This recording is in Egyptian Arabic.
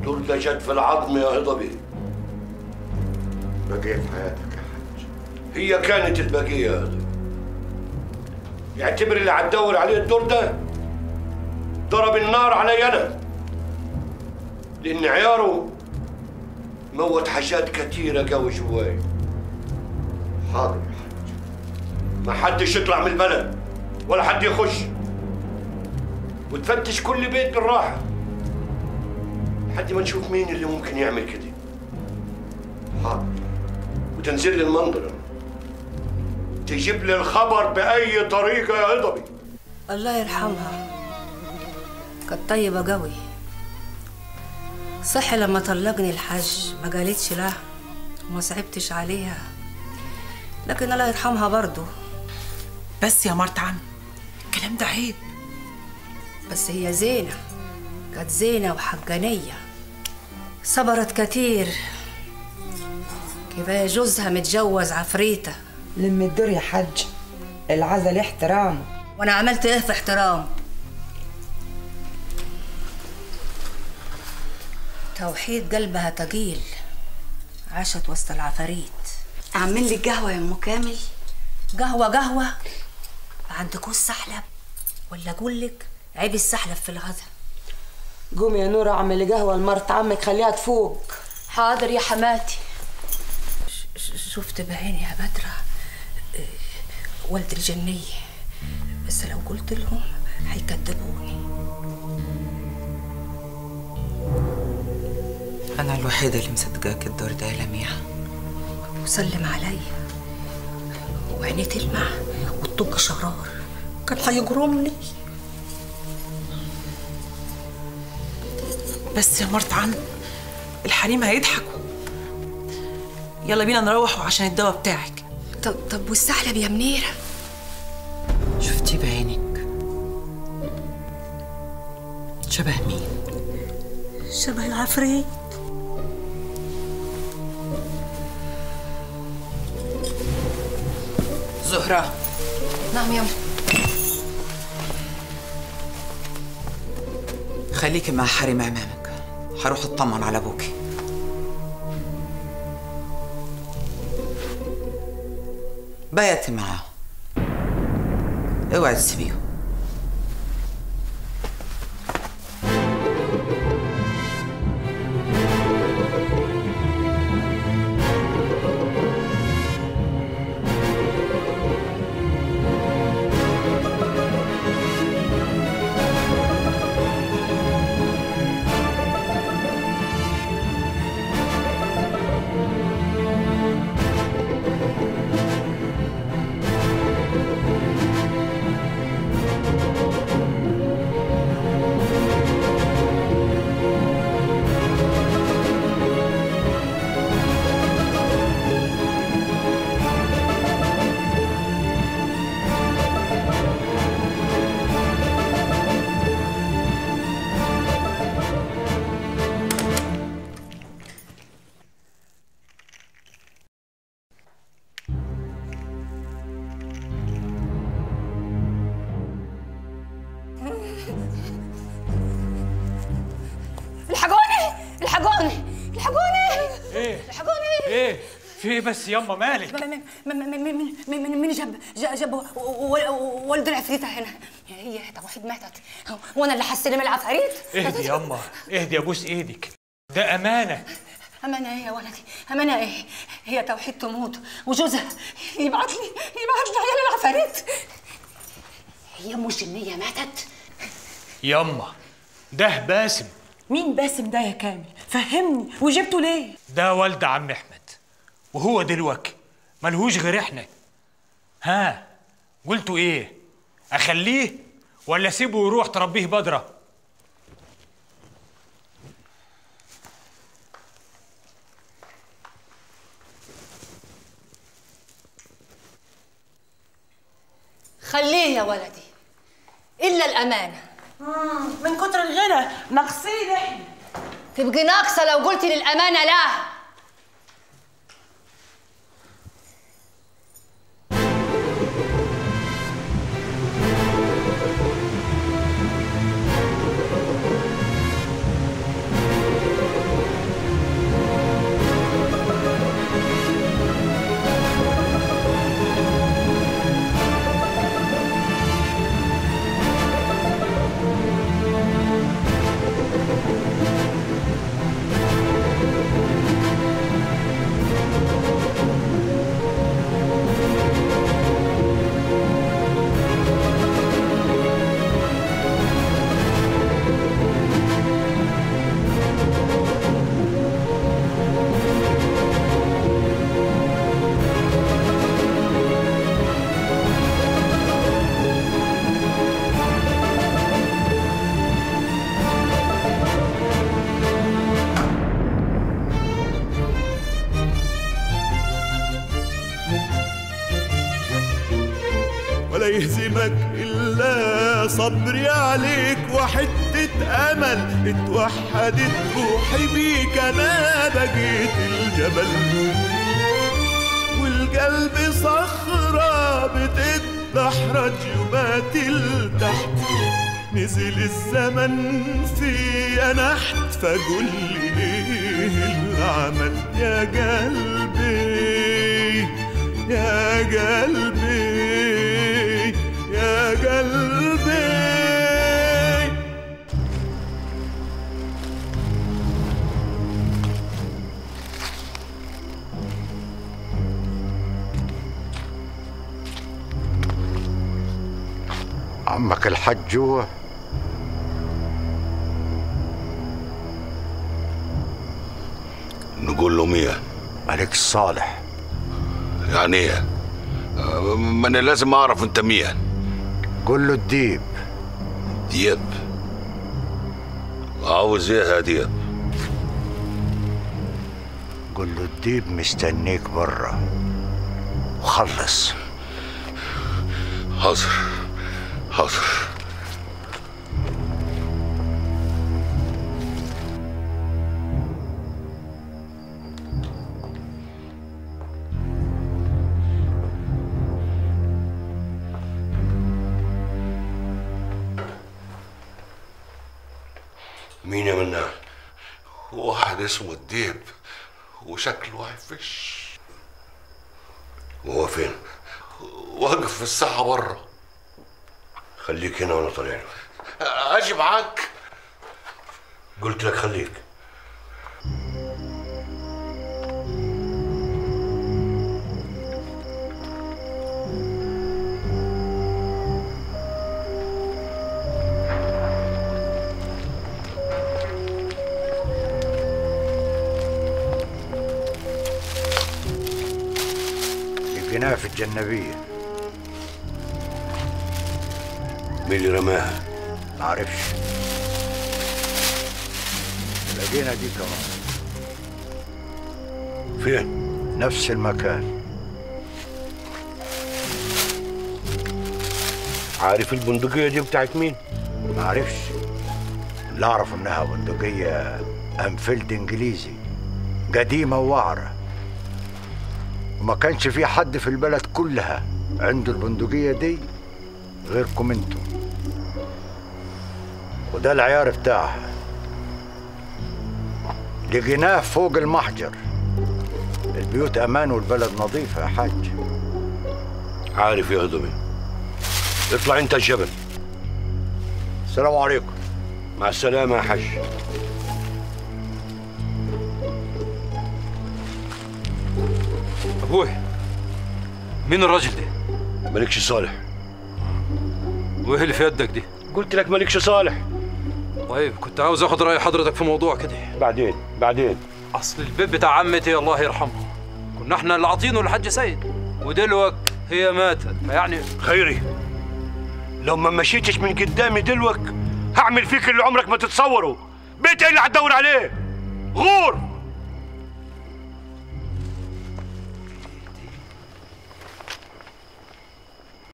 الدردة جت في العظم يا هضبي بقية حياتك يا حاج هي كانت البقية يا هضبي يعتبر اللي هتدور عليه الدردة ضرب النار علي أنا لأن عياره موت حاجات كتيرة قوي جواي حاضر يا حاج ما حدش يطلع من البلد ولا حد يخش وتفتش كل بيت بالراحة لحد ما نشوف مين اللي ممكن يعمل كده حاضر وتنزل لي المنظر تجيب لي الخبر بأي طريقة يا هضبي الله يرحمها كانت طيبة قوي صح لما طلقني الحج ما قالتش لا وما صعبتش عليها لكن الله يرحمها برضو بس يا مرت عم الكلام ده عيب بس هي زينة كانت زينة وحقانية صبرت كتير كفاية جوزها متجوز عفريتة لم الدور يا حج العزل احترام وانا عملت ايه في احترام توحيد قلبها تقيل عاشت وسط العفاريت اعمل لك قهوه يا ام كامل قهوة قهوة ما عندكوش سحلب ولا اقول لك عيب السحلب في الغدا قومي يا نورة اعملي قهوة لمرت عمك خليها تفوق حاضر يا حماتي ش- شفت بعيني يا بدرة إيه، ولد الجنية بس لو قلت لهم هيكذبوني انا الوحيده اللي مصدقاك الدور ده يا لميحه وسلم عليا وعينيه تلمع والطق شرار كان هيجرمني بس يا مرت عم الحريم هيضحكوا يلا بينا نروح عشان الدواء بتاعك طب طب والسحلب يا منيرة شفتيه بعينك شبه مين شبه العفريت زهرة نعم يا خليكي مع حريم امامك هروح اطمن على ابوكي بيتي معاه اوعي تسيبيه الحقوني الحقوني الحقوني ايه الحقوني ايه في ايه بس يما مالك من من من من من من من جاب جا- جاب و- و- ولد العفريتة هنا هي توحيد ماتت وانا اللي حستلم العفاريت اهدي يما اهدي ابوس ايدك ده امانه أمانة إيه يا ولدي؟ أمانة إيه؟ هي توحيد تموت وجوزها يبعت لي يبعت لي عيال العفاريت هي أم الجنية ماتت؟ يما ده باسم مين باسم ده يا كامل فهمني وجبته ليه ده والد عم احمد وهو دلوقتي ملهوش غير احنا ها قلتوا ايه اخليه ولا اسيبه ويروح تربيه بدره خليه يا ولدي إلا الأمانة من كتر الغنى ناقصين احنا تبقي ناقصة لو قلتي للأمانة لا يهزمك إلا صبري عليك وحتة أمل اتوحدت روحي بيك أنا بقيت الجبل والقلب صخرة بتتدحرج وما تلتحت نزل الزمن في نحت فقول لي ايه العمل يا قلبي يا قلبي يا قلبي عمك الحج جوا نقول له مية ملك الصالح يعني ايه آه، ما انا لازم اعرف انت مين قول له الديب دياب عاوز ايه يا دياب قول له الديب مستنيك برا وخلص حاضر حاضر مين يا منان؟ واحد اسمه الديب وشكله وحش وهو فين؟ واقف في الساحة بره خليك هنا وانا طالع له اجي معاك قلت لك خليك لقيناه في الجنبية مين اللي رماها؟ معرفش لقينا دي كمان فين؟ نفس المكان عارف البندقية دي بتاعت مين؟ معرفش اللي اعرف انها بندقية انفيلد انجليزي قديمة ووعرة وما كانش في حد في البلد كلها عنده البندقية دي غيركم انتم وده العيار بتاعها لقيناه فوق المحجر البيوت امان والبلد نظيفة يا حاج عارف يا هضمي اطلع انت الجبل السلام عليكم مع السلامة يا حاج ابوي مين الراجل ده؟ مالكش صالح وايه اللي في يدك دي؟ قلت لك مالكش صالح طيب كنت عاوز اخد راي حضرتك في موضوع كده بعدين بعدين اصل البيت بتاع عمتي الله يرحمها كنا احنا اللي عاطينه للحاج سيد ودلوك هي ماتت يعني خيري لو ما مشيتش من قدامي دلوك هعمل فيك اللي عمرك ما تتصوره بيت ايه اللي هتدور عليه غور